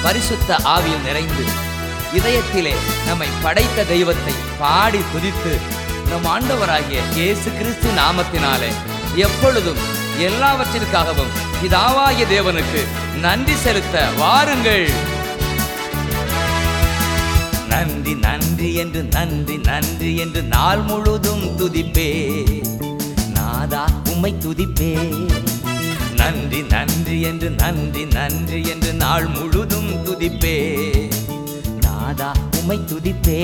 பரிசுத்த ஆவியில் நிறைந்து இதயத்திலே நம்மை படைத்த தெய்வத்தை பாடி துதித்து நம் ஆண்டவராகிய இயேசு கிறிஸ்து நாமத்தினாலே எப்பொழுதும் எல்லாவற்றிற்காகவும் பிதாவாகிய தேவனுக்கு நன்றி செலுத்த வாருங்கள் நன்றி நன்றி என்று நன்றி நன்றி என்று நாள் முழுதும் துதிப்பே நாதா உம்மை துதிப்பே நன்றி நன்றி என்று நன்றி நன்றி என்று நாள் முழுதும் துதிப்பே நாதா உம்மை துதிப்பே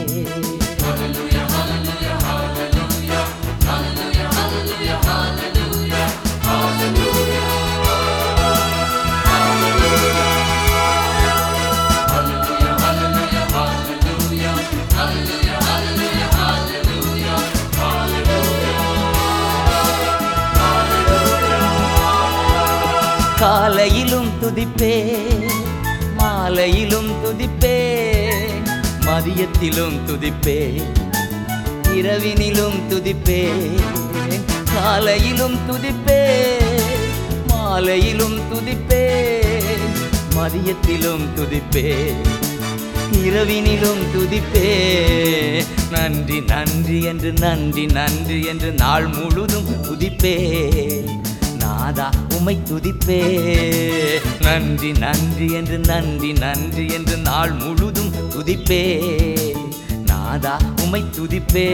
காலையிலும் துதிப்பே மாலையிலும் துதிப்பே மதியத்திலும் துதிப்பே இரவினிலும் துதிப்பே காலையிலும் துதிப்பே மாலையிலும் துதிப்பே மதியத்திலும் துதிப்பே இரவினிலும் துதிப்பே நன்றி நன்றி என்று நன்றி நன்றி என்று நாள் முழுதும் துதிப்பே நாதா உமை துதிப்பே நன்றி நன்றி என்று நன்றி நன்றி என்று நாள் முழுதும் துதிப்பே நாதா உமை துதிப்பே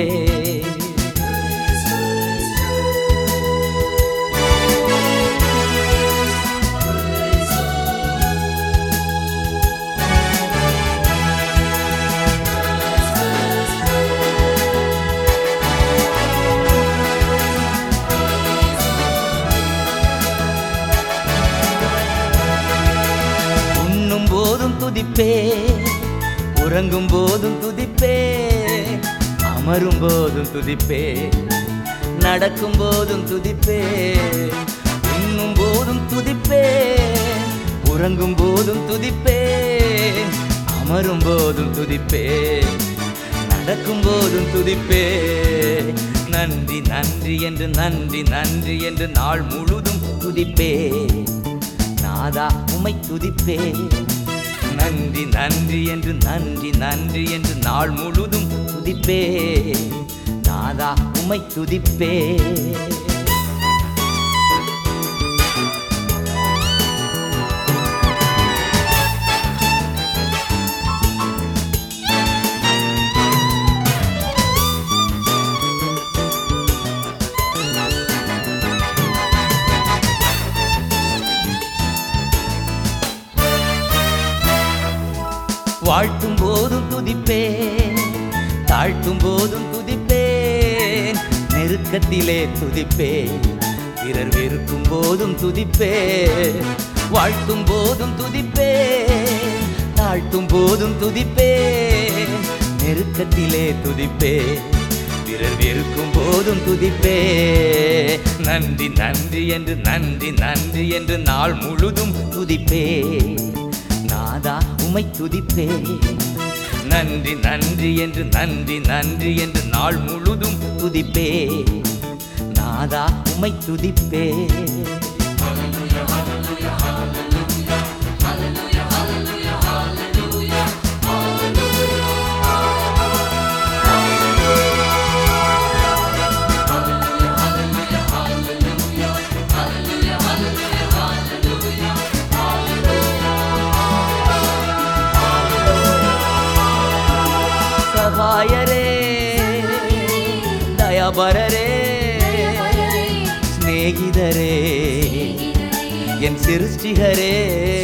உண்ணும் போதும் துதிப்பே உறங்கும் போதும் துதிப்பே அமரும் போதும் துதிப்பே நடக்கும் போதும் துதிப்பே உண்ணும் போதும் துதிப்பே உறங்கும் போதும் துதிப்பே அமரும் போதும் துதிப்பே நடக்கும் போதும் துதிப்பே நன்றி நன்றி என்று நன்றி நன்றி என்று நாள் முழுதும் துதிப்பே நாதா உமை துதிப்பே நன்றி நன்றி என்று நன்றி நன்றி என்று நாள் முழுதும் துதிப்பே நாதா உமை துதிப்பே வாழ்த்தும் போதும் துதிப்பே தாழ்த்தும் போதும் துதிப்பேன் நெருக்கத்திலே துதிப்பே பிறர் வெறுக்கும் போதும் துதிப்பே வாழ்த்தும் போதும் துதிப்பே தாழ்த்தும் போதும் துதிப்பே நெருக்கத்திலே துதிப்பே பிறர் வெறுக்கும் போதும் துதிப்பே நன்றி நன்றி என்று நன்றி நன்றி என்று நாள் முழுதும் துதிப்பே நாதா உமை துதிப்பே நன்றி நன்றி என்று நன்றி நன்றி என்று நாள் முழுதும் துதிப்பே நாதா உமை துதிப்பே சகாயரே தயாபரரே சிநேகிதரே என் சிருஷ்டிகரே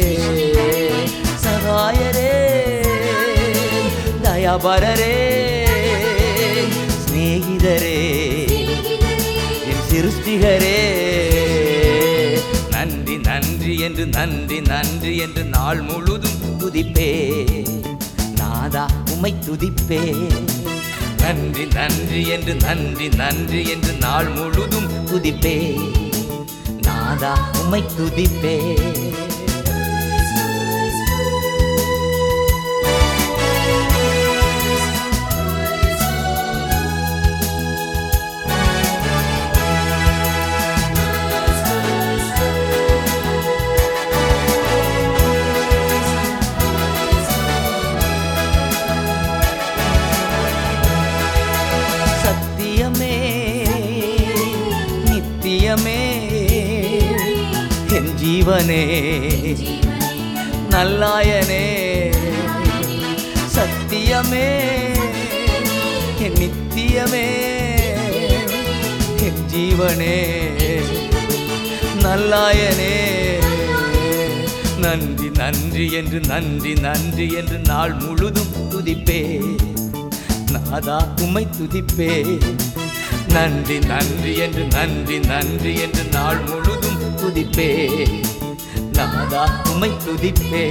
சகாயரே தயாபரரே சிநேகிதரே என் சிருஷ்டிகரே நன்றி நன்றி என்று நன்றி நன்றி என்று நாள் முழுதும் துதிப்பே நாதா உமை துதிப்பே நன்றி நன்றி என்று நன்றி நன்றி என்று நாள் முழுதும் துதிப்பே நாதா உமை துதிப்பே ஜீவனே நல்லாயனே சத்தியமே என் நித்தியமே என் ஜீவனே நல்லாயனே நன்றி நன்றி என்று நன்றி நன்றி என்று நாள் முழுதும் துதிப்பே நாதா உம்மை துதிப்பே நன்றி நன்றி என்று நன்றி நன்றி என்று நாள் முழுதும் துதிப்பே நாதா உம்மை துதிப்பே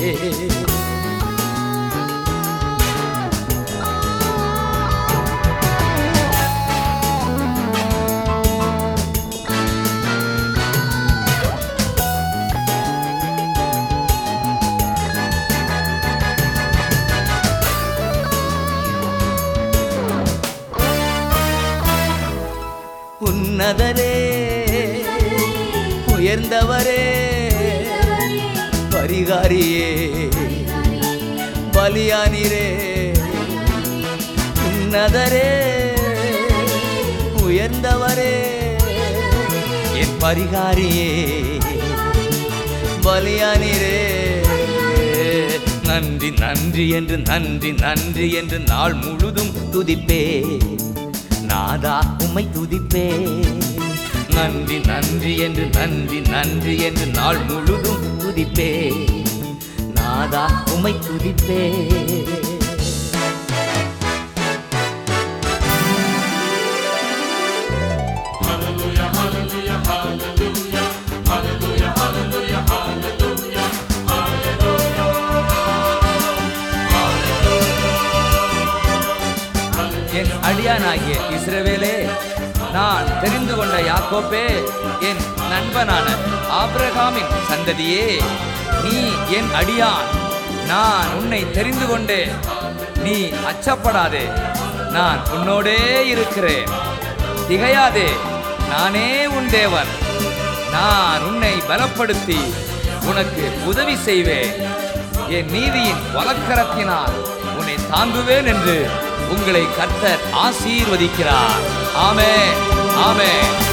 உன்னதரே உயர்ந்தவரே பரிகாரியே பலியானிரே உன்னதரே உயர்ந்தவரே என் பரிகாரியே பலியானிரே நன்றி நன்றி என்று நன்றி நன்றி என்று நாள் முழுதும் துதிப்பே நாதா உம்மை துதிப்பே நன்றி நன்றி என்று நன்றி நன்றி என்று நாள் முழுதும் துதிப்பே நாதா உம்மை துதிப்பே என் அடியானாகிய இஸ்ரவேலே நான் தெரிந்து கொண்ட யாக்கோப்பே என் நண்பனான ஆபிரகாமின் சந்ததியே நீ என் அடியான் நான் உன்னை தெரிந்து கொண்டேன் நீ அச்சப்படாதே நான் உன்னோடே இருக்கிறேன் திகையாதே நானே உன் தேவன் நான் உன்னை பலப்படுத்தி உனக்கு உதவி செய்வேன் என் நீதியின் வலக்கரத்தினால் உன்னை தாங்குவேன் என்று உங்களை கர்த்தர் ஆசீர்வதிக்கிறார் ஆமே ஆமே